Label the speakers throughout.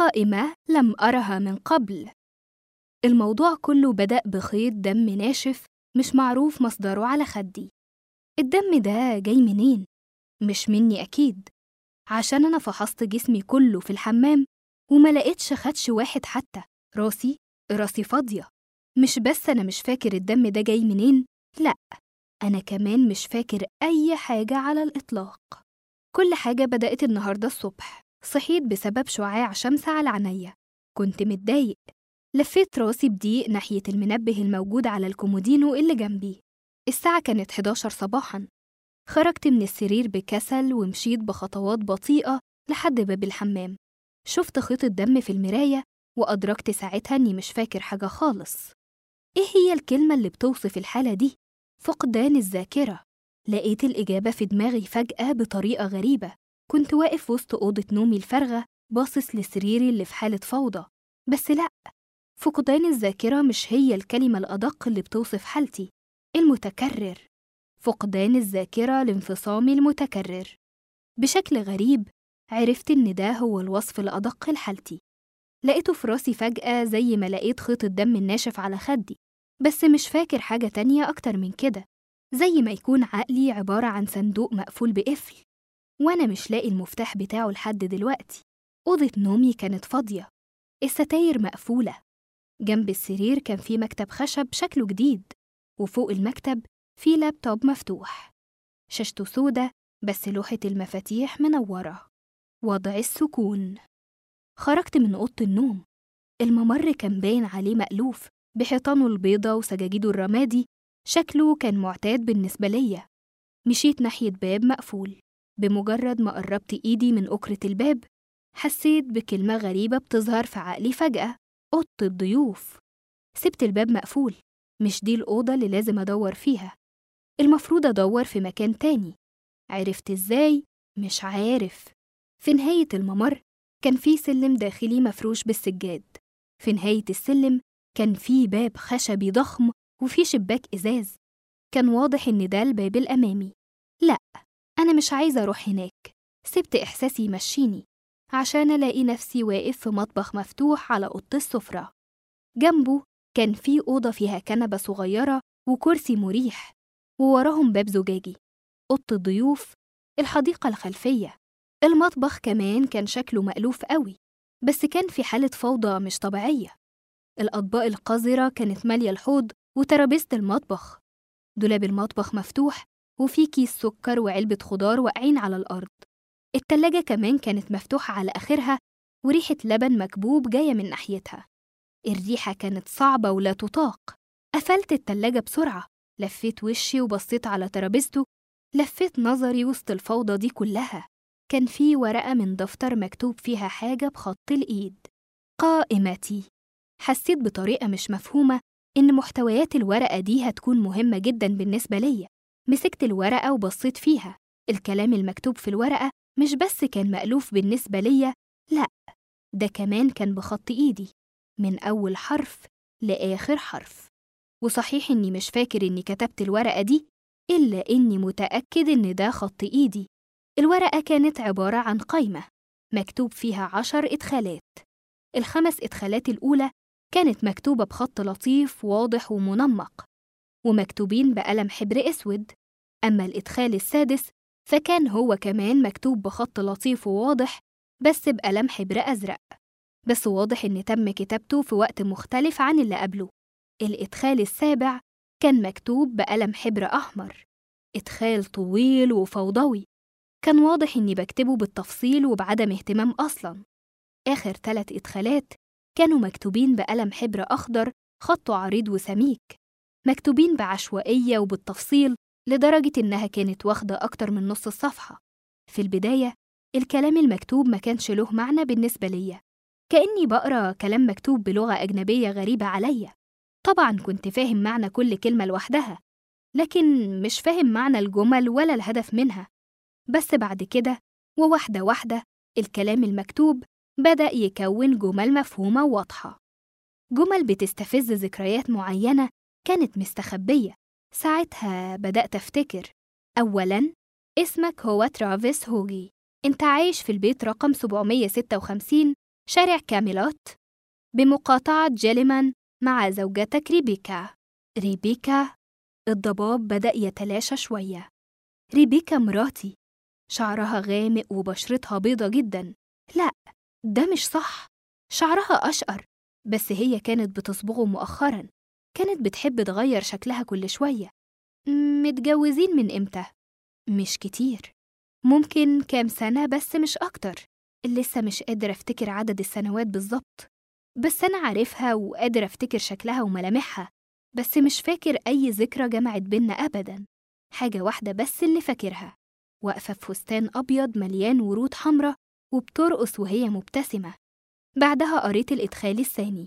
Speaker 1: قائمة لم أرها من قبل الموضوع كله بدأ بخيط دم ناشف مش معروف مصدره على خدي الدم ده جاي منين؟ مش مني أكيد عشان أنا فحصت جسمي كله في الحمام وما لقيتش خدش واحد حتى راسي راسي فاضية مش بس أنا مش فاكر الدم ده جاي منين لأ أنا كمان مش فاكر أي حاجة على الإطلاق كل حاجة بدأت النهاردة الصبح صحيت بسبب شعاع شمس على عينيا كنت متضايق لفيت راسي بضيق ناحية المنبه الموجود على الكومودينو اللي جنبي الساعة كانت 11 صباحاً خرجت من السرير بكسل ومشيت بخطوات بطيئة لحد باب الحمام شفت خيط الدم في المراية وأدركت ساعتها إني مش فاكر حاجة خالص إيه هي الكلمة اللي بتوصف الحالة دي؟ فقدان الذاكرة لقيت الإجابة في دماغي فجأة بطريقة غريبة كنت واقف وسط أوضة نومي الفارغة باصص لسريري اللي في حالة فوضى بس لأ فقدان الذاكرة مش هي الكلمة الأدق اللي بتوصف حالتي المتكرر فقدان الذاكرة لانفصامي المتكرر بشكل غريب عرفت إن ده هو الوصف الأدق لحالتي لقيته في راسي فجأة زي ما لقيت خيط الدم الناشف على خدي بس مش فاكر حاجة تانية أكتر من كده زي ما يكون عقلي عبارة عن صندوق مقفول بقفل وأنا مش لاقي المفتاح بتاعه لحد دلوقتي أوضة نومي كانت فاضية الستاير مقفولة جنب السرير كان في مكتب خشب شكله جديد وفوق المكتب في لابتوب مفتوح شاشته سودة بس لوحة المفاتيح منورة وضع السكون خرجت من أوضة النوم الممر كان باين عليه مألوف بحيطانه البيضة وسجاجيده الرمادي شكله كان معتاد بالنسبة ليا مشيت ناحية باب مقفول بمجرد ما قربت إيدي من أكرة الباب حسيت بكلمة غريبة بتظهر في عقلي فجأة أوضة الضيوف سبت الباب مقفول مش دي الأوضة اللي لازم أدور فيها المفروض أدور في مكان تاني عرفت إزاي؟ مش عارف في نهاية الممر كان في سلم داخلي مفروش بالسجاد في نهاية السلم كان في باب خشبي ضخم وفي شباك إزاز كان واضح إن ده الباب الأمامي لأ أنا مش عايزة أروح هناك سبت إحساسي يمشيني عشان ألاقي نفسي واقف في مطبخ مفتوح على أوضة السفرة جنبه كان في أوضة فيها كنبة صغيرة وكرسي مريح ووراهم باب زجاجي أوضة الضيوف الحديقة الخلفية المطبخ كمان كان شكله مألوف قوي بس كان في حالة فوضى مش طبيعية الأطباق القذرة كانت مالية الحوض وترابيزة المطبخ دولاب المطبخ مفتوح وفي كيس سكر وعلبة خضار واقعين على الأرض التلاجة كمان كانت مفتوحة على آخرها وريحة لبن مكبوب جاية من ناحيتها الريحة كانت صعبة ولا تطاق قفلت التلاجة بسرعة لفيت وشي وبصيت على ترابيزته لفيت نظري وسط الفوضى دي كلها كان في ورقة من دفتر مكتوب فيها حاجة بخط الإيد قائمتي حسيت بطريقة مش مفهومة إن محتويات الورقة دي هتكون مهمة جدا بالنسبة ليا مسكت الورقة وبصيت فيها الكلام المكتوب في الورقة مش بس كان مألوف بالنسبة ليا لأ ده كمان كان بخط إيدي من أول حرف لآخر حرف وصحيح إني مش فاكر إني كتبت الورقة دي إلا إني متأكد إن ده خط إيدي الورقة كانت عبارة عن قايمة مكتوب فيها عشر إدخالات الخمس إدخالات الأولى كانت مكتوبة بخط لطيف واضح ومنمق ومكتوبين بقلم حبر أسود أما الإدخال السادس فكان هو كمان مكتوب بخط لطيف وواضح بس بقلم حبر أزرق بس واضح إن تم كتابته في وقت مختلف عن اللي قبله الإدخال السابع كان مكتوب بقلم حبر أحمر إدخال طويل وفوضوي كان واضح إني بكتبه بالتفصيل وبعدم اهتمام أصلاً آخر ثلاث إدخالات كانوا مكتوبين بقلم حبر أخضر خطه عريض وسميك مكتوبين بعشوائية وبالتفصيل لدرجة إنها كانت واخدة أكتر من نص الصفحة في البداية الكلام المكتوب ما كانش له معنى بالنسبة ليا كأني بقرا كلام مكتوب بلغة أجنبية غريبة عليا طبعا كنت فاهم معنى كل كلمة لوحدها لكن مش فاهم معنى الجمل ولا الهدف منها بس بعد كده وواحدة واحدة الكلام المكتوب بدأ يكون جمل مفهومة وواضحة جمل بتستفز ذكريات معينة كانت مستخبية ساعتها بدأت أفتكر أولاً اسمك هو ترافيس هوجي أنت عايش في البيت رقم 756 شارع كاميلوت بمقاطعة جيليمان مع زوجتك ريبيكا ريبيكا الضباب بدأ يتلاشى شوية ريبيكا مراتي شعرها غامق وبشرتها بيضة جدا لا ده مش صح شعرها أشقر بس هي كانت بتصبغه مؤخرا كانت بتحب تغير شكلها كل شوية متجوزين من إمتى؟ مش كتير ممكن كام سنة بس مش أكتر لسه مش قادرة أفتكر عدد السنوات بالظبط بس أنا عارفها وقادرة أفتكر شكلها وملامحها بس مش فاكر أي ذكرى جمعت بينا أبدا حاجة واحدة بس اللي فاكرها واقفة في فستان أبيض مليان ورود حمرة وبترقص وهي مبتسمة بعدها قريت الإدخال الثاني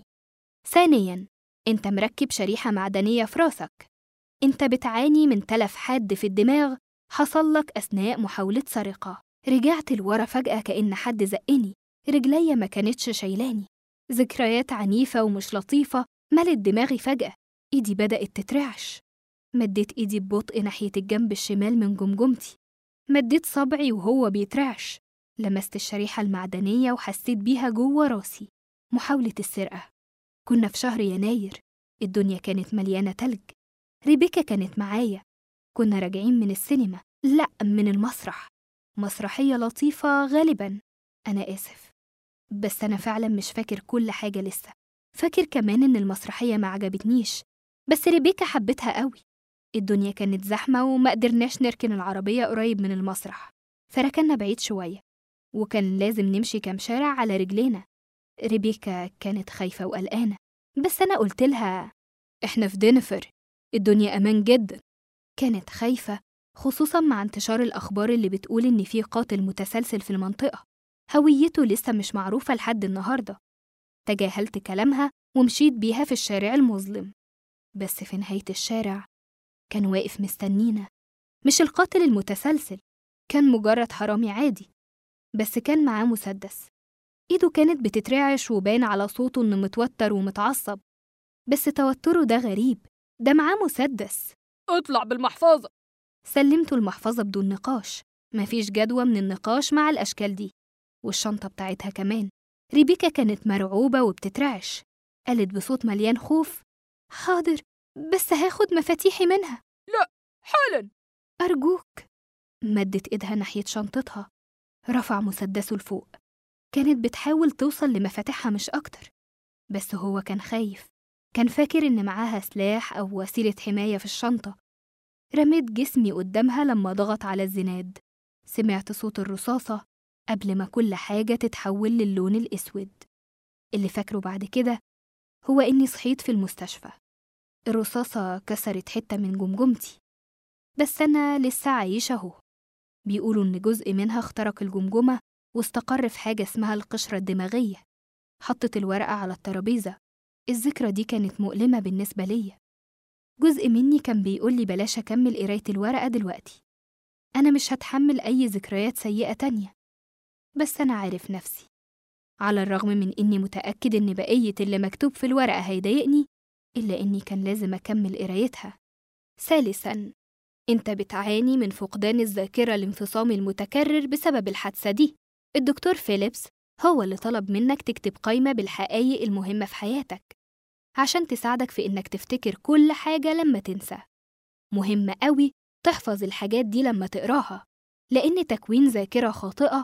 Speaker 1: ثانياً أنت مركب شريحة معدنية في راسك أنت بتعاني من تلف حاد في الدماغ حصل لك أثناء محاولة سرقة رجعت لورا فجأة كأن حد زقني رجليا ما كانتش شايلاني ذكريات عنيفة ومش لطيفة ملت دماغي فجأة إيدي بدأت تترعش مديت إيدي ببطء ناحية الجنب الشمال من جمجمتي مديت صبعي وهو بيترعش لمست الشريحة المعدنية وحسيت بيها جوه راسي محاولة السرقة كنا في شهر يناير الدنيا كانت مليانة تلج ريبيكا كانت معايا كنا راجعين من السينما لأ من المسرح مسرحية لطيفة غالبا أنا آسف بس أنا فعلا مش فاكر كل حاجة لسه فاكر كمان إن المسرحية ما عجبتنيش بس ريبيكا حبتها قوي الدنيا كانت زحمة وما قدرناش نركن العربية قريب من المسرح فركنا بعيد شوية وكان لازم نمشي كام شارع على رجلينا ريبيكا كانت خايفة وقلقانة بس أنا قلت لها إحنا في دينفر الدنيا أمان جدا كانت خايفة خصوصا مع انتشار الأخبار اللي بتقول إن في قاتل متسلسل في المنطقة هويته لسه مش معروفة لحد النهاردة تجاهلت كلامها ومشيت بيها في الشارع المظلم بس في نهاية الشارع كان واقف مستنينا مش القاتل المتسلسل كان مجرد حرامي عادي بس كان معاه مسدس إيده كانت بتترعش وبان على صوته إنه متوتر ومتعصب بس توتره ده غريب ده معاه مسدس
Speaker 2: اطلع بالمحفظة
Speaker 1: سلمته المحفظة بدون نقاش مفيش جدوى من النقاش مع الأشكال دي والشنطة بتاعتها كمان ريبيكا كانت مرعوبة وبتترعش قالت بصوت مليان خوف حاضر بس هاخد مفاتيحي منها
Speaker 2: حالا
Speaker 1: أرجوك مدت إيدها ناحية شنطتها رفع مسدسه لفوق كانت بتحاول توصل لمفاتيحها مش أكتر بس هو كان خايف كان فاكر إن معاها سلاح أو وسيلة حماية في الشنطة رميت جسمي قدامها لما ضغط على الزناد سمعت صوت الرصاصة قبل ما كل حاجة تتحول للون الأسود اللي فاكره بعد كده هو إني صحيت في المستشفى الرصاصة كسرت حتة من جمجمتي بس أنا لسه عايشة أهو بيقولوا إن جزء منها اخترق الجمجمة واستقر في حاجة اسمها القشرة الدماغية حطت الورقة على الترابيزة الذكرى دي كانت مؤلمة بالنسبة ليا جزء مني كان بيقولي بلاش أكمل قراية الورقة دلوقتي أنا مش هتحمل أي ذكريات سيئة تانية بس أنا عارف نفسي على الرغم من إني متأكد إن بقية اللي مكتوب في الورقة هيضايقني إلا إني كان لازم أكمل قرايتها ثالثاً أنت بتعاني من فقدان الذاكرة الانفصامي المتكرر بسبب الحادثة دي الدكتور فيليبس هو اللي طلب منك تكتب قايمة بالحقائق المهمة في حياتك عشان تساعدك في إنك تفتكر كل حاجة لما تنسى مهم قوي تحفظ الحاجات دي لما تقراها لأن تكوين ذاكرة خاطئة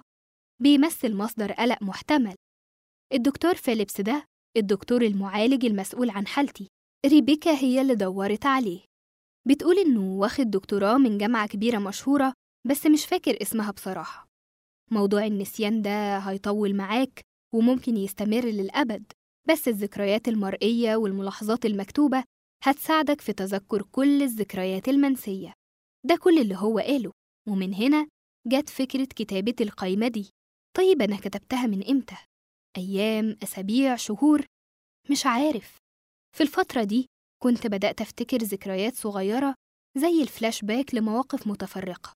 Speaker 1: بيمثل مصدر قلق محتمل الدكتور فيليبس ده الدكتور المعالج المسؤول عن حالتي ريبيكا هي اللي دورت عليه بتقول إنه واخد دكتوراه من جامعة كبيرة مشهورة بس مش فاكر اسمها بصراحة موضوع النسيان ده هيطول معاك وممكن يستمر للأبد بس الذكريات المرئية والملاحظات المكتوبة هتساعدك في تذكر كل الذكريات المنسية ده كل اللي هو قاله ومن هنا جت فكرة كتابة القايمة دي طيب أنا كتبتها من إمتى؟ أيام، أسابيع، شهور؟ مش عارف في الفترة دي كنت بدأت أفتكر ذكريات صغيرة زي الفلاش باك لمواقف متفرقة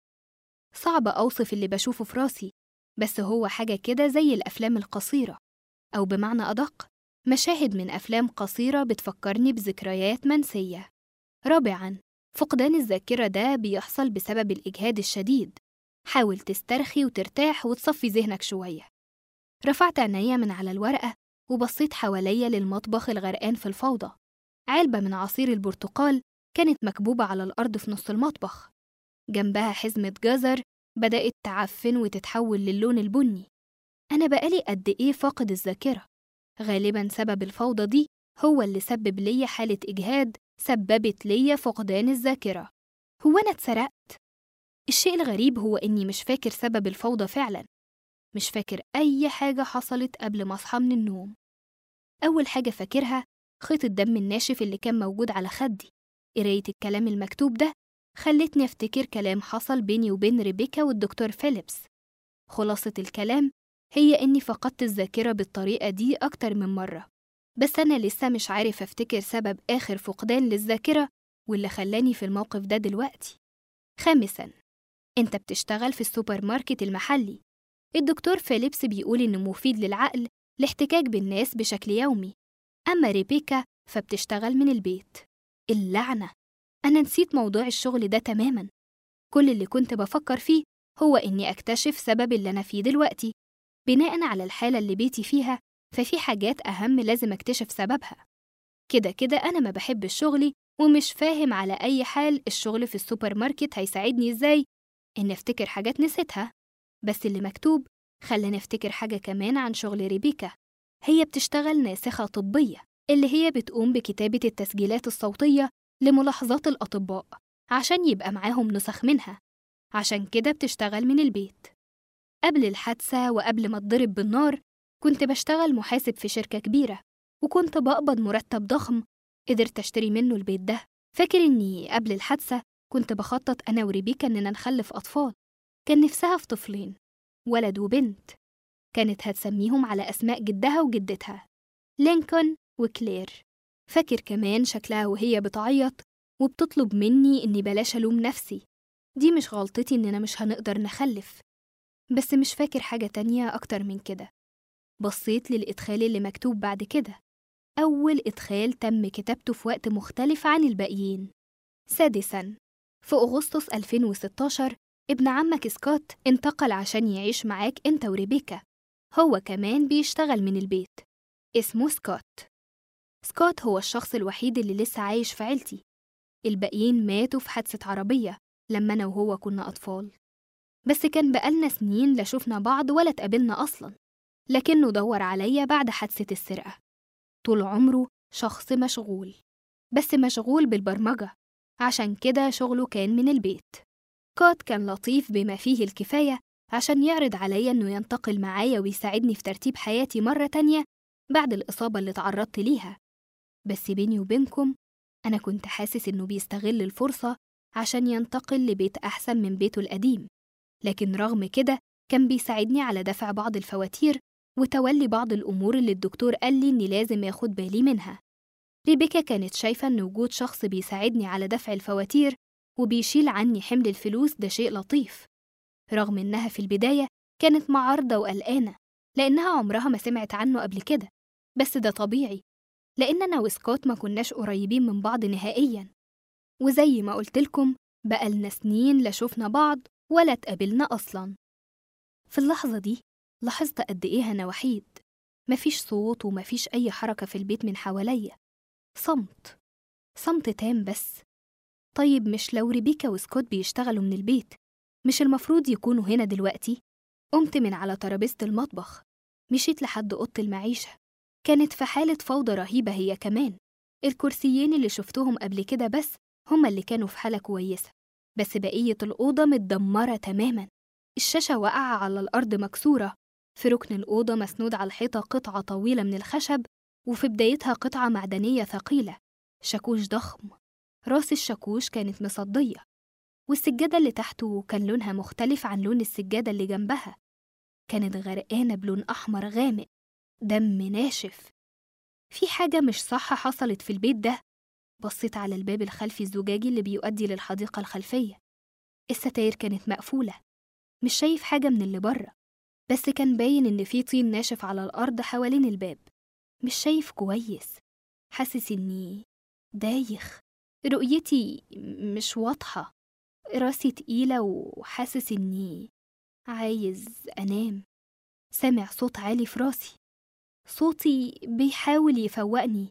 Speaker 1: صعب أوصف اللي بشوفه في راسي بس هو حاجة كده زي الأفلام القصيرة أو بمعنى أدق مشاهد من أفلام قصيرة بتفكرني بذكريات منسية رابعاً فقدان الذاكرة ده بيحصل بسبب الإجهاد الشديد حاول تسترخي وترتاح وتصفي ذهنك شوية رفعت عينيا من على الورقة وبصيت حواليا للمطبخ الغرقان في الفوضى علبة من عصير البرتقال كانت مكبوبة على الأرض في نص المطبخ جنبها حزمة جزر بدأت تعفن وتتحول للون البني أنا بقالي قد إيه فاقد الذاكرة غالبا سبب الفوضى دي هو اللي سبب ليا حالة إجهاد سببت ليا فقدان الذاكرة هو أنا اتسرقت؟ الشيء الغريب هو إني مش فاكر سبب الفوضى فعلا مش فاكر أي حاجة حصلت قبل ما أصحى من النوم أول حاجة فاكرها خيط الدم الناشف اللي كان موجود على خدي قراية الكلام المكتوب ده خلتني أفتكر كلام حصل بيني وبين ريبيكا والدكتور فيليبس خلاصة الكلام هي إني فقدت الذاكرة بالطريقة دي أكتر من مرة بس أنا لسه مش عارف أفتكر سبب آخر فقدان للذاكرة واللي خلاني في الموقف ده دلوقتي خامساً أنت بتشتغل في السوبر ماركت المحلي الدكتور فيليبس بيقول إنه مفيد للعقل الاحتكاك بالناس بشكل يومي أما ريبيكا فبتشتغل من البيت اللعنة أنا نسيت موضوع الشغل ده تماماً كل اللي كنت بفكر فيه هو إني أكتشف سبب اللي أنا فيه دلوقتي بناء على الحالة اللي بيتي فيها ففي حاجات أهم لازم أكتشف سببها كده كده أنا ما بحب شغلي ومش فاهم على أي حال الشغل في السوبر ماركت هيساعدني إزاي إني أفتكر حاجات نسيتها بس اللي مكتوب خلاني أفتكر حاجة كمان عن شغل ريبيكا هي بتشتغل ناسخة طبية اللي هي بتقوم بكتابة التسجيلات الصوتية لملاحظات الأطباء عشان يبقى معاهم نسخ منها عشان كده بتشتغل من البيت قبل الحادثة وقبل ما اتضرب بالنار كنت بشتغل محاسب في شركة كبيرة وكنت بقبض مرتب ضخم قدرت أشتري منه البيت ده فاكر إني قبل الحادثة كنت بخطط أنا وريبيكا إننا نخلف أطفال كان نفسها في طفلين ولد وبنت كانت هتسميهم على أسماء جدها وجدتها لينكولن وكلير فاكر كمان شكلها وهي بتعيط وبتطلب مني إني بلاش ألوم نفسي دي مش غلطتي إننا مش هنقدر نخلف بس مش فاكر حاجة تانية أكتر من كده بصيت للإدخال اللي مكتوب بعد كده أول إدخال تم كتابته في وقت مختلف عن الباقيين سادساً في أغسطس 2016 ابن عمك سكوت انتقل عشان يعيش معاك انت وريبيكا هو كمان بيشتغل من البيت اسمه سكوت سكوت هو الشخص الوحيد اللي لسه عايش في عيلتي الباقيين ماتوا في حادثة عربية لما أنا وهو كنا أطفال بس كان بقالنا سنين لا شفنا بعض ولا اتقابلنا أصلا لكنه دور عليا بعد حادثة السرقة طول عمره شخص مشغول بس مشغول بالبرمجة عشان كده شغله كان من البيت كات كان لطيف بما فيه الكفاية عشان يعرض عليا إنه ينتقل معايا ويساعدني في ترتيب حياتي مرة تانية بعد الإصابة اللي تعرضت ليها بس بيني وبينكم أنا كنت حاسس إنه بيستغل الفرصة عشان ينتقل لبيت أحسن من بيته القديم لكن رغم كده كان بيساعدني على دفع بعض الفواتير وتولي بعض الأمور اللي الدكتور قال لي إني لازم ياخد بالي منها ريبيكا كانت شايفة إن وجود شخص بيساعدني على دفع الفواتير وبيشيل عني حمل الفلوس ده شيء لطيف رغم إنها في البداية كانت معارضة وقلقانة لأنها عمرها ما سمعت عنه قبل كده بس ده طبيعي لأن أنا وسكوت ما كناش قريبين من بعض نهائياً وزي ما قلتلكم بقالنا سنين لا شفنا بعض ولا اتقابلنا أصلاً في اللحظة دي لاحظت قد إيه أنا وحيد مفيش صوت ومفيش أي حركة في البيت من حواليا صمت صمت تام بس طيب مش لو ريبيكا وسكوت بيشتغلوا من البيت مش المفروض يكونوا هنا دلوقتي؟ قمت من على ترابيزة المطبخ مشيت لحد أوضة المعيشة كانت في حالة فوضى رهيبة هي كمان الكرسيين اللي شفتهم قبل كده بس هما اللي كانوا في حالة كويسة بس بقية الأوضة متدمرة تماما الشاشة واقعة على الأرض مكسورة في ركن الأوضة مسنود على الحيطة قطعة طويلة من الخشب وفي بدايتها قطعة معدنية ثقيلة شاكوش ضخم راس الشاكوش كانت مصدية والسجادة اللي تحته كان لونها مختلف عن لون السجادة اللي جنبها كانت غرقانة بلون أحمر غامق دم ناشف في حاجة مش صح حصلت في البيت ده بصيت على الباب الخلفي الزجاجي اللي بيؤدي للحديقة الخلفية الستاير كانت مقفولة مش شايف حاجة من اللي بره بس كان باين إن في طين ناشف على الأرض حوالين الباب مش شايف كويس حاسس إني دايخ رؤيتي مش واضحة راسي تقيلة وحاسس إني عايز أنام سامع صوت عالي في راسي صوتي بيحاول يفوقني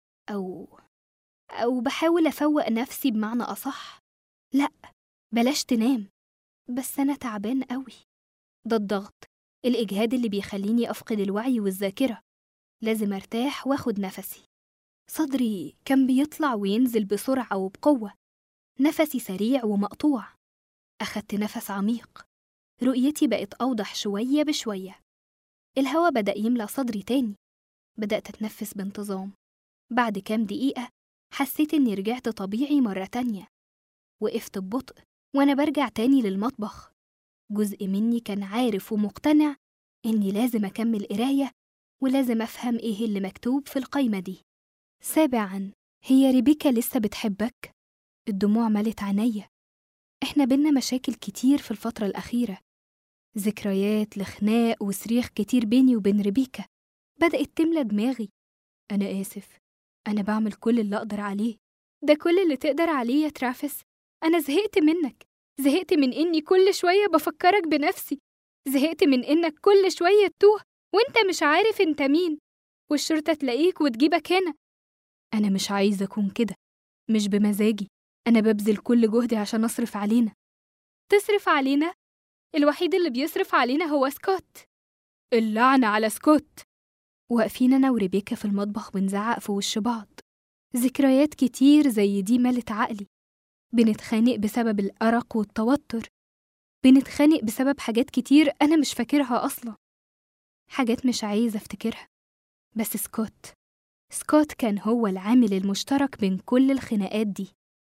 Speaker 1: أو أو بحاول أفوق نفسي بمعنى أصح لأ بلاش تنام بس أنا تعبان قوي ده الضغط الإجهاد اللي بيخليني أفقد الوعي والذاكرة لازم أرتاح وأخد نفسي صدري كان بيطلع وينزل بسرعة وبقوة نفسي سريع ومقطوع أخدت نفس عميق رؤيتي بقت أوضح شوية بشوية الهوا بدأ يملى صدري تاني بدأت أتنفس بانتظام بعد كام دقيقة حسيت إني رجعت طبيعي مرة تانية وقفت ببطء وأنا برجع تاني للمطبخ جزء مني كان عارف ومقتنع إني لازم أكمل قراية ولازم أفهم إيه اللي مكتوب في القايمة دي سابعا هي ريبيكا لسه بتحبك؟ الدموع ملت عينيا إحنا بينا مشاكل كتير في الفترة الأخيرة ذكريات لخناق وصريخ كتير بيني وبين ريبيكا بدأت تملى دماغي أنا آسف أنا بعمل كل اللي أقدر عليه ده كل اللي تقدر عليه يا ترافيس أنا زهقت منك زهقت من إني كل شوية بفكرك بنفسي زهقت من إنك كل شوية تتوه وإنت مش عارف إنت مين والشرطة تلاقيك وتجيبك هنا أنا مش عايزة أكون كده مش بمزاجي أنا ببذل كل جهدي عشان أصرف علينا تصرف علينا؟ الوحيد اللي بيصرف علينا هو سكوت اللعنة على سكوت واقفين أنا وريبيكا في المطبخ بنزعق في وش بعض ذكريات كتير زي دي ملت عقلي بنتخانق بسبب الأرق والتوتر بنتخانق بسبب حاجات كتير أنا مش فاكرها أصلا حاجات مش عايزة أفتكرها بس سكوت سكوت كان هو العامل المشترك بين كل الخناقات دي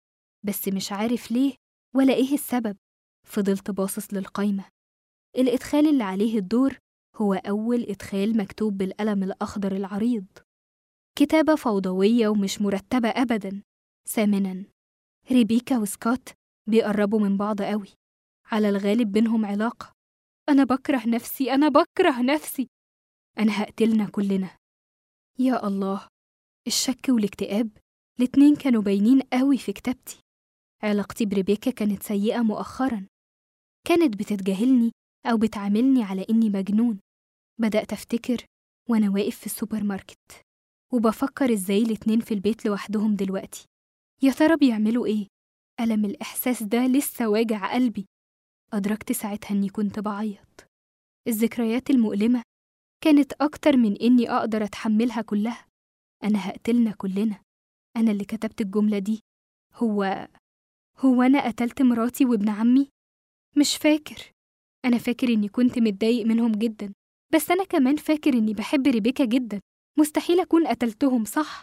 Speaker 1: بس مش عارف ليه ولا إيه السبب فضلت باصص للقايمة الإدخال اللي عليه الدور هو أول إدخال مكتوب بالقلم الأخضر العريض كتابة فوضوية ومش مرتبة أبدا ثامنا ريبيكا وسكوت بيقربوا من بعض قوي على الغالب بينهم علاقة أنا بكره نفسي أنا بكره نفسي أنا هقتلنا كلنا يا الله الشك والاكتئاب الاتنين كانوا باينين قوي في كتابتي علاقتي بريبيكا كانت سيئة مؤخرا كانت بتتجاهلني أو بتعاملني على إني مجنون بدأت أفتكر وأنا واقف في السوبر ماركت وبفكر إزاي الاتنين في البيت لوحدهم دلوقتي يا ترى بيعملوا إيه؟ ألم الإحساس ده لسه واجع قلبي أدركت ساعتها إني كنت بعيط الذكريات المؤلمة كانت أكتر من إني أقدر أتحملها كلها أنا هقتلنا كلنا أنا اللي كتبت الجملة دي هو هو أنا قتلت مراتي وابن عمي؟ مش فاكر أنا فاكر إني كنت متضايق منهم جدا بس أنا كمان فاكر إني بحب ريبيكا جدا مستحيل أكون قتلتهم صح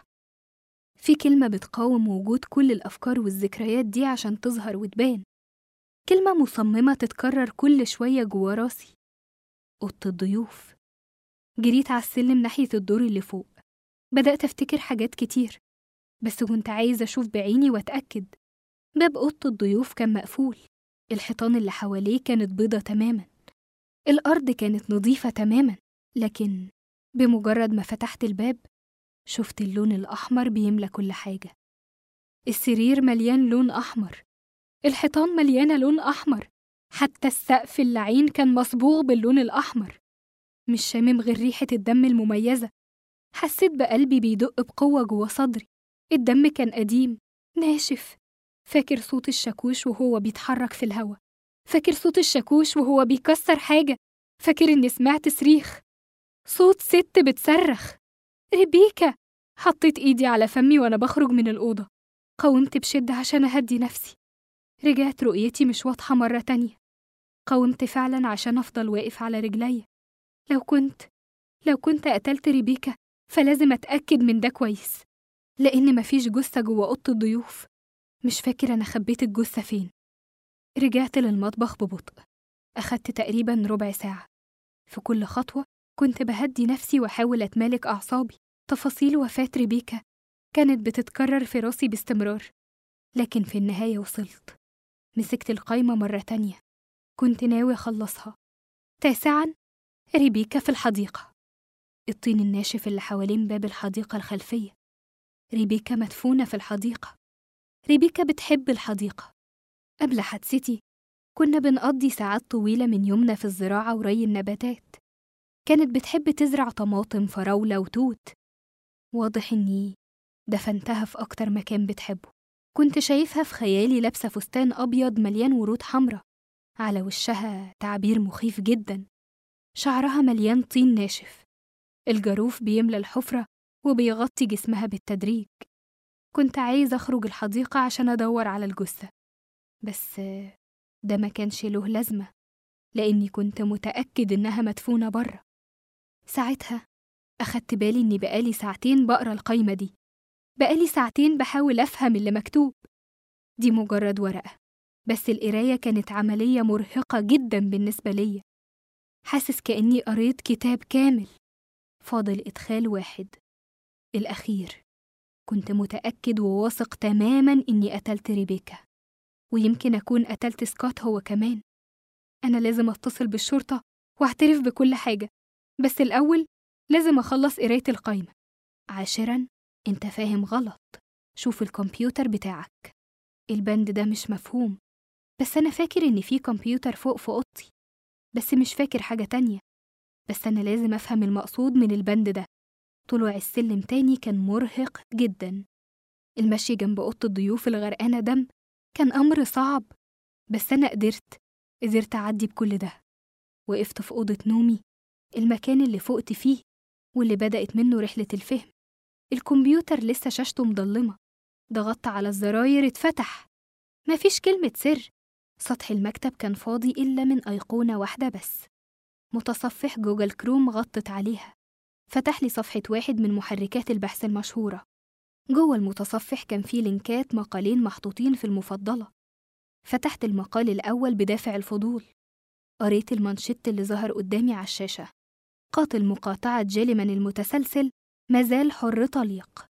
Speaker 1: في كلمة بتقاوم وجود كل الأفكار والذكريات دي عشان تظهر وتبان كلمة مصممة تتكرر كل شوية جوا راسي أوضة الضيوف جريت على السلم ناحية الدور اللي فوق بدأت أفتكر حاجات كتير بس كنت عايزة أشوف بعيني وأتأكد باب أوضة الضيوف كان مقفول الحيطان اللي حواليه كانت بيضة تماما الأرض كانت نظيفة تماما لكن بمجرد ما فتحت الباب شفت اللون الأحمر بيملى كل حاجة السرير مليان لون أحمر الحيطان مليانة لون أحمر حتى السقف اللعين كان مصبوغ باللون الأحمر مش شامم غير ريحة الدم المميزة حسيت بقلبي بيدق بقوة جوا صدري الدم كان قديم ناشف فاكر صوت الشاكوش وهو بيتحرك في الهوا فاكر صوت الشاكوش وهو بيكسر حاجة فاكر إني سمعت صريخ صوت ست بتصرخ ريبيكا حطيت إيدي على فمي وأنا بخرج من الأوضة قاومت بشدة عشان أهدي نفسي رجعت رؤيتي مش واضحة مرة تانية قاومت فعلا عشان أفضل واقف على رجلي لو كنت لو كنت قتلت ريبيكا فلازم أتأكد من ده كويس لأن مفيش جثة جوه أوضة الضيوف مش فاكر أنا خبيت الجثة فين رجعت للمطبخ ببطء أخدت تقريبا ربع ساعة في كل خطوة كنت بهدي نفسي وأحاول أتمالك أعصابي تفاصيل وفاة ريبيكا كانت بتتكرر في راسي باستمرار لكن في النهاية وصلت مسكت القايمة مرة تانية كنت ناوي أخلصها تاسعا ريبيكا في الحديقة الطين الناشف اللي حوالين باب الحديقة الخلفية ريبيكا مدفونة في الحديقة ريبيكا بتحب الحديقة قبل حادثتي كنا بنقضي ساعات طويلة من يومنا في الزراعة وري النباتات كانت بتحب تزرع طماطم فراولة وتوت واضح إني دفنتها في أكتر مكان بتحبه كنت شايفها في خيالي لابسة فستان أبيض مليان ورود حمرا على وشها تعبير مخيف جدا شعرها مليان طين ناشف الجاروف بيملى الحفرة وبيغطي جسمها بالتدريج كنت عايز أخرج الحديقة عشان أدور على الجثة بس ده ما كانش له لازمة لأني كنت متأكد إنها مدفونة بره ساعتها أخدت بالي إني بقالي ساعتين بقرا القايمة دي بقالي ساعتين بحاول أفهم اللي مكتوب دي مجرد ورقة بس القراية كانت عملية مرهقة جدا بالنسبة ليا حاسس كأني قريت كتاب كامل فاضل إدخال واحد الأخير كنت متأكد وواثق تماما إني قتلت ريبيكا ويمكن أكون قتلت سكوت هو كمان أنا لازم أتصل بالشرطة وأعترف بكل حاجة بس الأول لازم أخلص قراية القايمة عاشرا أنت فاهم غلط شوف الكمبيوتر بتاعك البند ده مش مفهوم بس أنا فاكر إن في كمبيوتر فوق في أوضتي بس مش فاكر حاجة تانية بس أنا لازم أفهم المقصود من البند ده طلوع السلم تاني كان مرهق جدا المشي جنب أوضة الضيوف الغرقانة دم كان أمر صعب بس أنا قدرت قدرت أعدي بكل ده وقفت في أوضة نومي المكان اللي فقت فيه واللي بدأت منه رحلة الفهم الكمبيوتر لسه شاشته مضلمة ضغطت على الزراير اتفتح مفيش كلمة سر سطح المكتب كان فاضي إلا من أيقونة واحدة بس متصفح جوجل كروم غطت عليها فتح لي صفحة واحد من محركات البحث المشهورة جوه المتصفح كان فيه لينكات مقالين محطوطين في المفضلة فتحت المقال الأول بدافع الفضول قريت المانشيت اللي ظهر قدامي على الشاشة قاتل مقاطعة جيليمان المتسلسل مازال حر طليق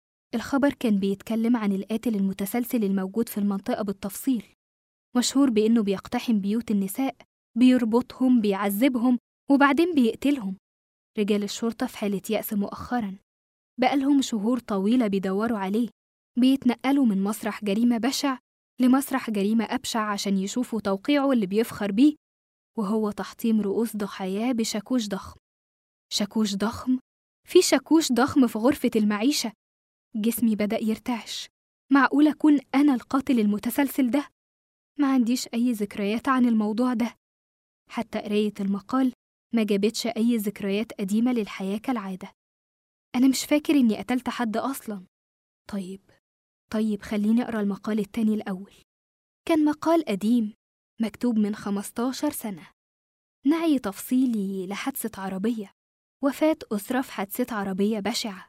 Speaker 1: الخبر كان بيتكلم عن القاتل المتسلسل الموجود في المنطقة بالتفصيل مشهور بإنه بيقتحم بيوت النساء بيربطهم بيعذبهم وبعدين بيقتلهم رجال الشرطة في حالة يأس مؤخرا بقالهم شهور طويلة بيدوروا عليه بيتنقلوا من مسرح جريمة بشع لمسرح جريمة أبشع عشان يشوفوا توقيعه اللي بيفخر بيه وهو تحطيم رؤوس ضحاياه بشاكوش ضخم شاكوش ضخم في شاكوش ضخم في غرفة المعيشة جسمي بدأ يرتعش معقول أكون أنا القاتل المتسلسل ده؟ ما عنديش أي ذكريات عن الموضوع ده حتى قراية المقال ما جابتش أي ذكريات قديمة للحياة كالعادة أنا مش فاكر إني قتلت حد أصلا طيب طيب خليني أقرأ المقال التاني الأول كان مقال قديم مكتوب من 15 سنة نعي تفصيلي لحادثة عربية وفاة أسرة في حادثة عربية بشعة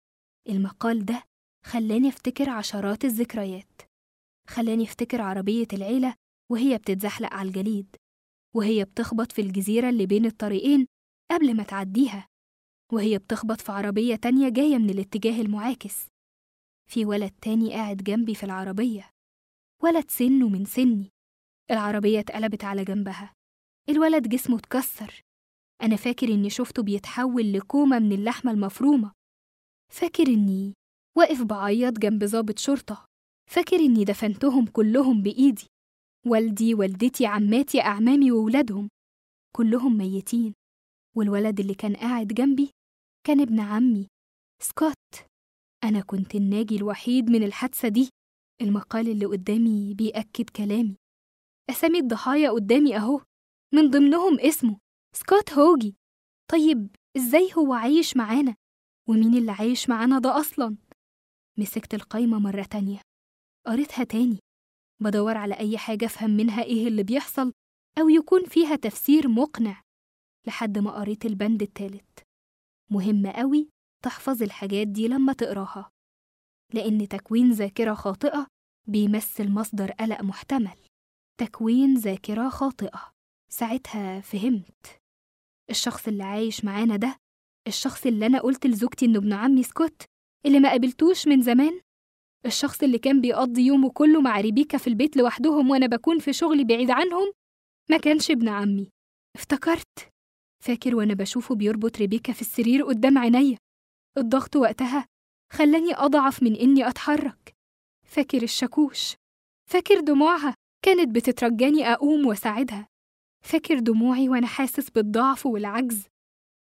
Speaker 1: المقال ده خلاني أفتكر عشرات الذكريات خلاني أفتكر عربية العيلة وهي بتتزحلق على الجليد وهي بتخبط في الجزيرة اللي بين الطريقين قبل ما تعديها وهي بتخبط في عربية تانية جاية من الاتجاه المعاكس في ولد تاني قاعد جنبي في العربية ولد سنه من سني العربية اتقلبت على جنبها الولد جسمه اتكسر أنا فاكر إني شفته بيتحول لكومة من اللحمة المفرومة فاكر إني واقف بعيط جنب ضابط شرطة فاكر إني دفنتهم كلهم بإيدي والدي والدتي عماتي أعمامي وولادهم كلهم ميتين والولد اللي كان قاعد جنبي كان ابن عمي سكوت أنا كنت الناجي الوحيد من الحادثة دي المقال اللي قدامي بيأكد كلامي أسامي الضحايا قدامي أهو من ضمنهم اسمه سكوت هوجي طيب إزاي هو عايش معانا؟ ومين اللي عايش معانا ده أصلا؟ مسكت القايمة مرة تانية قريتها تاني بدور على أي حاجة أفهم منها إيه اللي بيحصل أو يكون فيها تفسير مقنع لحد ما قريت البند التالت مهم قوي تحفظ الحاجات دي لما تقراها لأن تكوين ذاكرة خاطئة بيمثل مصدر قلق محتمل تكوين ذاكرة خاطئة ساعتها فهمت الشخص اللي عايش معانا ده الشخص اللي أنا قلت لزوجتي إنه ابن عمي سكوت اللي ما قابلتوش من زمان الشخص اللي كان بيقضي يومه كله مع ريبيكا في البيت لوحدهم وأنا بكون في شغلي بعيد عنهم ما كانش ابن عمي افتكرت فاكر وأنا بشوفه بيربط ريبيكا في السرير قدام عينيا الضغط وقتها خلاني أضعف من إني أتحرك فاكر الشاكوش فاكر دموعها كانت بتترجاني أقوم وأساعدها فاكر دموعي وأنا حاسس بالضعف والعجز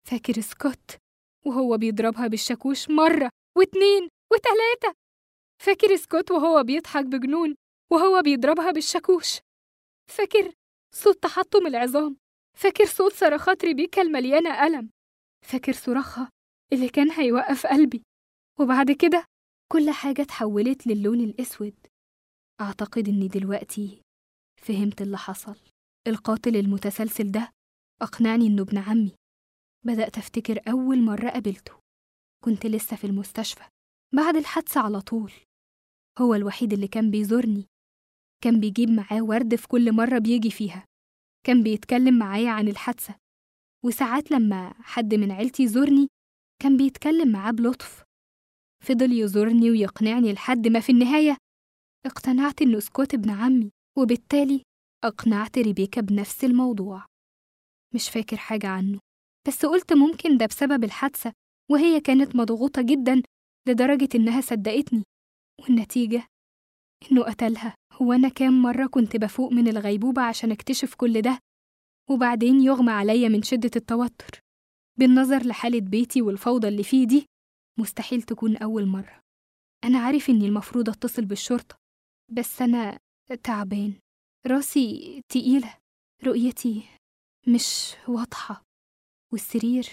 Speaker 1: فاكر سكوت وهو بيضربها بالشاكوش مرة واتنين وتلاتة فاكر سكوت وهو بيضحك بجنون وهو بيضربها بالشاكوش فاكر صوت تحطم العظام فاكر صوت صرخات ريبيكا المليانة ألم فاكر صراخها اللي كان هيوقف قلبي وبعد كده كل حاجة اتحولت للون الأسود أعتقد إني دلوقتي فهمت اللي حصل القاتل المتسلسل ده أقنعني إنه ابن عمي بدأت أفتكر أول مرة قابلته كنت لسه في المستشفى بعد الحادثة على طول هو الوحيد اللي كان بيزورني كان بيجيب معاه ورد في كل مرة بيجي فيها كان بيتكلم معايا عن الحادثة وساعات لما حد من عيلتي يزورني كان بيتكلم معاه بلطف فضل يزورني ويقنعني لحد ما في النهاية اقتنعت إنه سكوت ابن عمي وبالتالي أقنعت ريبيكا بنفس الموضوع مش فاكر حاجة عنه بس قلت ممكن ده بسبب الحادثة وهي كانت مضغوطة جدا لدرجة إنها صدقتني والنتيجة إنه قتلها هو أنا كام مرة كنت بفوق من الغيبوبة عشان أكتشف كل ده وبعدين يغمى عليا من شدة التوتر بالنظر لحالة بيتي والفوضى اللي فيه دي مستحيل تكون أول مرة أنا عارف إني المفروض أتصل بالشرطة بس أنا تعبان راسي تقيلة رؤيتي مش واضحة والسرير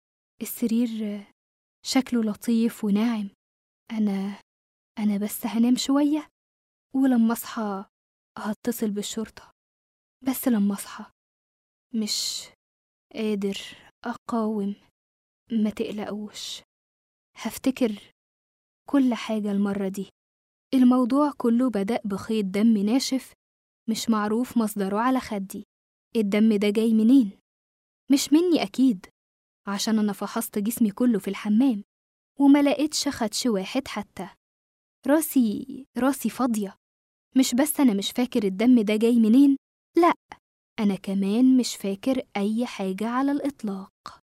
Speaker 1: السرير شكله لطيف وناعم أنا أنا بس هنام شوية ولما أصحى هتصل بالشرطة بس لما أصحى مش قادر أقاوم ما تقلقوش هفتكر كل حاجة المرة دي الموضوع كله بدأ بخيط دم ناشف مش معروف مصدره على خدي الدم ده جاي منين؟ مش مني أكيد عشان أنا فحصت جسمي كله في الحمام وما لقيتش خدش واحد حتى راسي راسي فاضية مش بس أنا مش فاكر الدم ده جاي منين لأ أنا كمان مش فاكر أي حاجة على الإطلاق